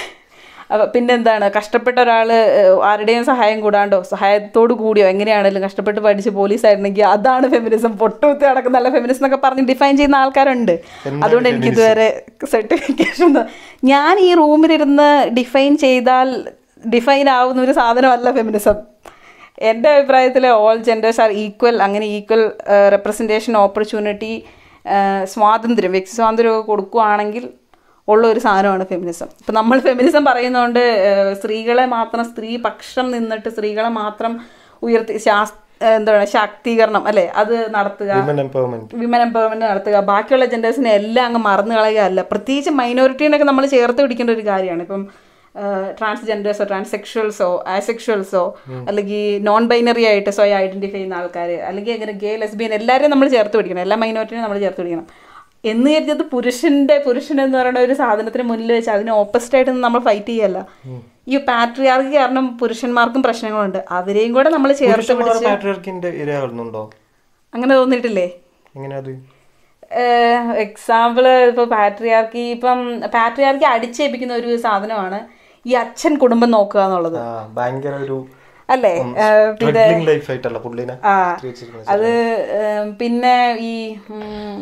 അപ്പൊ പിന്നെന്താണ് കഷ്ടപ്പെട്ട ഒരാൾ ആരുടെയും സഹായം കൂടാണ്ടോ സഹായത്തോട് കൂടിയോ എങ്ങനെയാണെങ്കിലും കഷ്ടപ്പെട്ട് പഠിച്ച് പോലീസ് ആയിരുന്നെങ്കിൽ അതാണ് ഫെമിനിസം പൊട്ടുകുത്തി നടക്കുന്ന നല്ല ഫെമിനിസം എന്നൊക്കെ പറഞ്ഞ് ഡിഫൈൻ ചെയ്യുന്ന ആൾക്കാരുണ്ട് അതുകൊണ്ട് എനിക്ക് ഇതുവരെ സർട്ടിഫിക്കേഷൻ ഞാൻ ഈ റൂമിലിരുന്ന് ഡിഫൈൻ ചെയ്താൽ ഡിഫൈൻ ആവുന്ന ഒരു സാധനമല്ല ഫെമിനിസം എൻ്റെ അഭിപ്രായത്തിൽ ഓൾ ജെൻഡേഴ്സ് ആർ ഈക്വൽ അങ്ങനെ ഈക്വൽ റെപ്രസെൻറ്റേഷൻ ഓപ്പർച്യൂണിറ്റി സ്വാതന്ത്ര്യം വ്യക്തി സ്വാതന്ത്ര്യം ഒക്കെ കൊടുക്കുകയാണെങ്കിൽ ഉള്ള ഒരു സാധനമാണ് ഫെമിനിസം ഇപ്പം നമ്മൾ ഫെമിനിസം പറയുന്നതുകൊണ്ട് ഏഹ്, സ്ത്രീകളെ മാത്രം സ്ത്രീ പക്ഷം നിന്നിട്ട് സ്ത്രീകളെ മാത്രം ഉയർത്തി ശാസ് ഏഹ്, എന്താണ് ശാക്തീകരണം അല്ലേ അത് നടത്തുക വിമൻ എംപവർമെന്റ് വിമൻ എംപവർമെന്റ് നടത്തുക ബാക്കിയുള്ള ജെൻഡേഴ്സിനെ എല്ലാം അങ്ങ് മറന്നു കളയുകയല്ല പ്രത്യേകിച്ച് മൈനോറിറ്റീനൊക്കെ നമ്മൾ ചേർത്ത് പിടിക്കേണ്ട ഒരു കാര്യമാണ് ഇപ്പം ട്രാൻസ്ജെൻഡേഴ്സോ ട്രാൻസെക്ഷൽസോ ആസെക്ഷൽസോ അല്ലെങ്കിൽ നോൺ ബൈനറി ആയിട്ട് സ്വയം ഐഡന്റിഫൈ ചെയ്യുന്ന ആൾക്കാർ അല്ലെങ്കിൽ അങ്ങനെ ഗേ ലെസ്ബിയൻ എല്ലാവരെയും നമ്മൾ ചേർത്ത് പിടിക്കണം എല്ലാ മൈനോറിറ്റിനെയും നമ്മൾ ചേർത്ത് പിടിക്കണം എന്ന് കരുതിയത് പുരുഷന്റെ പുരുഷൻ എന്ന് പറയുന്ന ഒരു സാധനത്തിന് മുന്നിൽ വെച്ച് അതിന് ഓപ്പോസിറ്റ് ആയിട്ട് നമ്മൾ ഫൈറ്റ് ചെയ്യല്ല ഈ പാട്രിയാർക്കി കാരണം പുരുഷന്മാർക്കും പ്രശ്നങ്ങളുണ്ട് അവരെയും കൂടെ നമ്മൾ ചേർത്ത് പിടിച്ച് പാട്രിയാർക്കിന്റെ ഇരയാകുന്നുണ്ടോ അങ്ങനെ തോന്നിയിട്ടില്ലേ എങ്ങനെയാ അത് എക്സാമ്പിള് ഇപ്പൊ പാട്രിയാർക്കി ഇപ്പം പാട്രിയാർക്കി അടിച്ചേൽപ്പിക്കുന്ന ഒരു സാധനമാണ് ഈ അച്ഛൻ കുടുംബം നോക്കുക എന്നുള്ളത് ആ ഭയങ്കര ഒരു അല്ലേ ഏഹ്, സ്ട്രഗ്ലിംഗ് ലൈഫ് ആയിട്ടല്ല പുള്ളിനെ ആ ചിത്രീകരിച്ചിരിക്കുന്നത്. അത് ഏഹ്, പിന്നെ ഈ ഉം,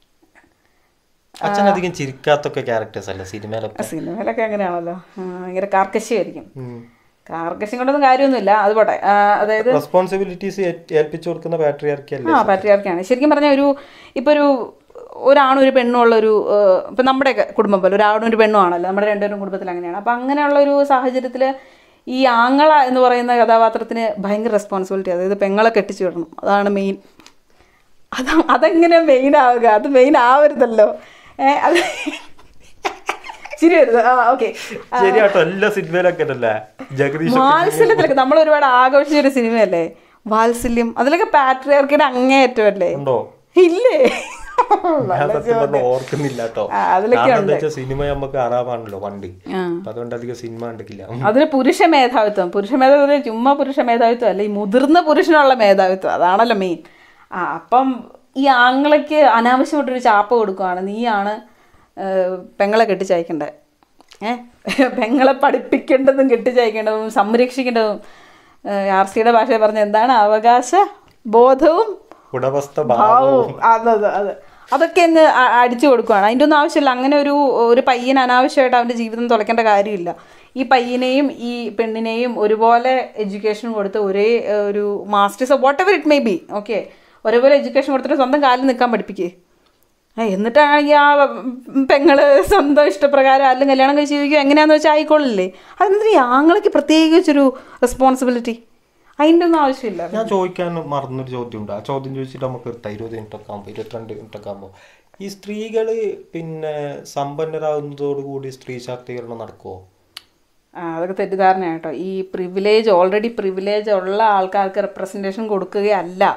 അച്ഛൻ അധികം ചിരിക്കാത്തൊക്കെ ക്യാരക്ടേഴ്സ് അല്ല സിനിമയിലൊക്കെ സിനിമയിലൊക്കെ അങ്ങനെയാണല്ലോ ആ, ഭയങ്കര കാർക്കശ്യമായിരിക്കും ഉം. കാർക്കശ്യം കൊണ്ടൊന്നും കാര്യമൊന്നുമില്ല അത് പോട്ടെ ആ, അതായത് റെസ്പോൺസിബിലിറ്റീസ് ഏൽപ്പിച്ചു കൊടുക്കുന്ന പാട്രിയാർക്കി അല്ലേ ആ പാട്രിയാർക്കിയാണ് ശരിക്കും പറഞ്ഞാൽ ഒരു ഇപ്പോൾ ഒരു ഒരാണും ഒരു പെണ്ണും ഉള്ള ഒരു ഏഹ്, ഇപ്പം നമ്മുടെ കുടുംബം പോലെ ഒരാണും ഒരു പെണ്ണും ആണല്ലോ നമ്മുടെ രണ്ടുപേരും കുടുംബത്തിൽ അങ്ങനെയാണ് അപ്പം അങ്ങനെയുള്ള ഒരു സാഹചര്യത്തിൽ ഈ ആങ്ങള എന്ന് പറയുന്ന കഥാപാത്രത്തിന് ഭയങ്കര റെസ്പോൺസിബിലിറ്റി അതായത് പെങ്ങളെ കെട്ടിച്ചു വിടണം അതാണ് മെയിൻ അത് അതെങ്ങനെ മെയിൻ ആവുക അത് മെയിൻ ആവരുതല്ലോ ഏ അത് ശരി വരുന്നത് ആ ഓക്കെ ശരിയാട്ടോ എല്ലാ സിനിമയിലൊക്കെ അല്ലേ ജഗദീഷ് വാത്സല്യത്തിലൊക്കെ നമ്മൾ ഒരുപാട് ആഘോഷിച്ച ഒരു സിനിമയല്ലേ വാത്സല്യം അതിലൊക്കെ പാട്രിയാർക്കിയുടെ അങ്ങേയറ്റമല്ലേ ഉണ്ടോ ഇല്ലേ ഞാൻ സത്യം പറഞ്ഞ ഓർക്കുന്നില്ല കേട്ടോ ആ, അതിലൊക്കെ കാരണം എന്താ വെച്ചാൽ സിനിമ നമുക്ക് അറിയാമാണല്ലോ പണ്ട് ആ. അപ്പൊ അതുകൊണ്ട് അധികം സിനിമ കണ്ടിട്ടില്ല അതിന് പുരുഷ മേധാവിത്വം പുരുഷ മേധാവിത്വം ചുമ്മാ പുരുഷ മേധാവിത്വം അല്ല ഈ മുതിർന്ന പുരുഷനുള്ള മേധാവിത്വം അതാണല്ലോ മെയിൻ ആ അപ്പം ഈ ആങ്ങളയ്ക്ക് അനാവശ്യമായിട്ടൊരു ചാപ്പ കൊടുക്കുകയാണ് നീയാണ് ഏഹ്, പെങ്ങളെ കെട്ടിച്ചയക്കേണ്ടത് ഏഹ് പെങ്ങളെ പഠിപ്പിക്കേണ്ടതും കെട്ടിച്ചയക്കേണ്ടതും സംരക്ഷിക്കേണ്ടതും ആർ സിയുടെ ഭാഷയിൽ പറഞ്ഞ എന്താണ് അവകാശ ബോധവും ഉടമസ്ഥ ഭാവവും അത് അത് അത് അതൊക്കെ അങ്ങ് അ- അടിച്ചു കൊടുക്കുകയാണ് അതിൻ്റെ ഒന്നും ആവശ്യമില്ല അങ്ങനെ ഒരു ഒരു പയ്യൻ അനാവശ്യമായിട്ട് അവൻ്റെ ജീവിതം തുളയ്ക്കേണ്ട കാര്യമില്ല ഈ പയ്യനെയും ഈ പെണ്ണിനെയും ഒരുപോലെ എഡ്യൂക്കേഷൻ കൊടുത്ത് ഒരേ ഏഹ്, ഒരു masters whatever it may be okay ഒരേപോലെ എഡ്യൂക്കേഷൻ കൊടുത്തിട്ട് സ്വന്തം കാലിൽ നിൽക്കാൻ പഠിപ്പിക്കേ എന്നിട്ടാണെങ്കിൽ ആ ഉം, പെങ്ങള് സ്വന്തം ഇഷ്ടപ്രകാരം ആരും കല്യാണം കഴിച്ച് ജീവിക്കുക എങ്ങനെയാന്ന് വെച്ചാൽ ആയിക്കോളില്ലേ അതെന്തിനാ ഈ ആങ്ങളയ്ക്ക് പ്രത്യേകിച്ചൊരു റെസ്പോൺസിബിലിറ്റി അതിൻ്റെ ഒന്നും ആവശ്യമില്ല ഞാൻ ചോദിക്കാൻ മറന്നൊരു ചോദ്യം ഉണ്ട് ആ ചോദ്യം ചോദിച്ചിട്ട് നമുക്ക് നിർത്താം ഇരുപത് മിനിറ്റ് ഒക്കെ ആകുമ്പോൾ ഇരുപത്തിരണ്ട് മിനിറ്റ് ഒക്കെ ആകുമ്പോൾ ഈ സ്ത്രീകള് പിന്നെ സമ്പന്നരാകുന്നതോടുകൂടി സ്ത്രീ ശാക്തീകരണം നടക്കുമോ ആ, അതൊക്കെ തെറ്റിദ്ധാരണയാണ് കേട്ടോ ഈ പ്രിവിലേജ് ഓൾറെഡി പ്രിവിലേജ് ഉള്ള ആൾക്കാർക്ക് റെപ്രസെൻറ്റേഷൻ കൊടുക്കുകയല്ല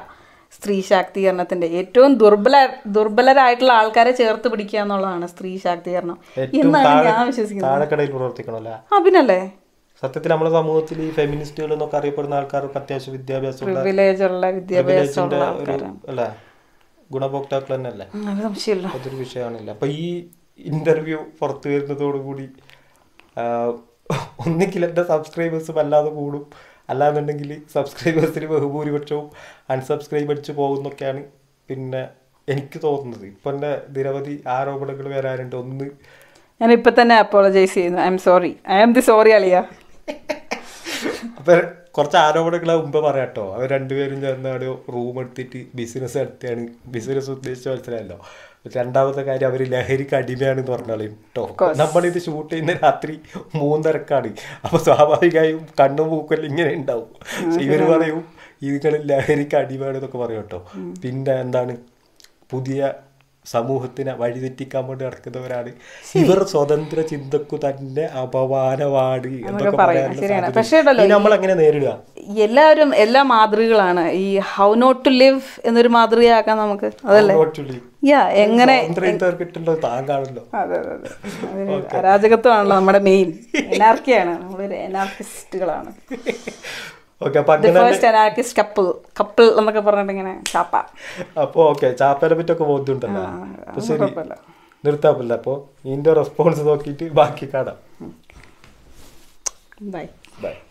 സ്ത്രീ ശാക്തീകരണത്തിന്റെ ഏറ്റവും ദുർബല ദുർബലരായിട്ടുള്ള ആൾക്കാരെ ചേർത്ത് പിടിക്കുക എന്നുള്ളതാണ് സ്ത്രീ ശാക്തീകരണം ഏറ്റവും എന്നാണ് താഴെ ഞാൻ വിശ്വസിക്കുന്നത് താഴെക്കടയിൽ പ്രവർത്തിക്കണമല്ലേ ആ പിന്നല്ലേ സത്യത്തിൽ നമ്മുടെ സമൂഹത്തിൽ ഈ ഫെമിനിസ്റ്റുകൾ എന്നൊക്കെ അറിയപ്പെടുന്ന ആൾക്കാർക്ക് അത്യാവശ്യം വിദ്യാഭ്യാസമുള്ള പ്രിവിലേജ് ഉള്ള വിദ്യാഭ്യാസമുള്ള privilegeന്റെ ഒരു അല്ലേ ഗുണഭോക്താക്കൾ തന്നെയല്ലേ ഉം, അത് സംശയമില്ല അതൊരു വിഷയമാണില്ല അപ്പൊ ഈ ഇന്റർവ്യൂ പുറത്തു വരുന്നതോടുകൂടി ആഹ്, ഒന്നുകിൽ എൻ്റെ സബ്സ്ക്രൈബേഴ്സ് വല്ലാതെ കൂടും അല്ലാന്നുണ്ടെങ്കിൽ സബ്സ്ക്രൈബേഴ്സിന് ബഹുഭൂരിപക്ഷവും അൺസബ്സ്ക്രൈബ് അടിച്ച് പോകുന്നൊക്കെയാണ് പിന്നെ എനിക്ക് തോന്നുന്നത് ഇപ്പൊ എൻ്റെ നിരവധി ആരോപണങ്ങൾ വരാനുണ്ട് ഒന്ന് ഞാൻ ഇപ്പൊ തന്നെ അപ്പോളജൈസ് ചെയ്യുന്നു I'm sorry I'm the sorry അളിയ അപ്പൊ കുറച്ച് ആരോപണങ്ങൾ മുമ്പ് പറയാട്ടോ അവർ രണ്ടുപേരും ചേർന്നാണ് റൂം എടുത്തിട്ട് ബിസിനസ് നടത്തിയാണ് ബിസിനസ് ഉദ്ദേശിച്ച മനസ്സിലായല്ലോ രണ്ടാമത്തെ കാര്യം അവർ ലഹരിക്ക് അടിമയാണെന്ന് പറഞ്ഞാലും കേട്ടോ നമ്മളിത് ഷൂട്ട് ചെയ്യുന്ന രാത്രി മൂന്നരക്കാണ് അപ്പൊ സ്വാഭാവികമായും കണ്ണും മൂക്കെല്ലാം ഇങ്ങനെ ഉണ്ടാവും പക്ഷെ ഇവര് പറയും ഇതുകൾ ലഹരിക്ക് അടിമയാണെന്നൊക്കെ പറയും കേട്ടോ പിന്നെ എന്താണ് പുതിയ സമൂഹത്തിനെ വഴിതെറ്റിക്കാൻ വേണ്ടി നടക്കുന്നവരാണ് ഇവർ സ്വതന്ത്ര ചിന്തക്കു തന്നെ അപമാനമാണ് എന്നൊക്കെ പറയും. പറയാനുള്ള ശരിയാണ്. സാധ്യത. പക്ഷേ ഉണ്ടല്ലോ, ഇത് നമ്മൾ എങ്ങനെ നേരിടുക എല്ലാവരും എല്ലാ മാതൃകകളാണ് ഈ ഹൗ നോട്ട് ടു ലിവ് എന്നൊരു മാതൃകയാക്കാം നമുക്ക് അതല്ലേ Actually. യാ എങ്ങനെ സ്വതന്ത്രം ഇവർക്ക് കിട്ടുന്നത് താങ്കാണല്ലോ അതെ അതെ അതെ അതൊരു അരാജകത്വമാണല്ലോ നമ്മുടെ മെയിൻ എനാർക്കിയാണ് നമ്മളൊരു എനാർക്കിസ്റ്റുകളാണ് ഓക്കെ അപ്പൊ ദി അങ്ങനെ ഫസ്റ്റ് എനാർക്കിസ്റ്റ് കപ്പിൾ കപ്പിൾ എന്നൊക്കെ പറഞ്ഞിട്ട് ഇങ്ങനെ ചാപ്പ അപ്പൊ ഓക്കെ ചാപ്പേനെ പറ്റൊക്കെ ബോധ്യമുണ്ടല്ലോ അപ്പൊ ശരി കുഴപ്പമില്ല. നിർത്താപ്പില്ല അപ്പൊ ഇതിന്റെ റെസ്പോൺസ് നോക്കിയിട്ട് ബാക്കി കാണാം ബൈ ബൈ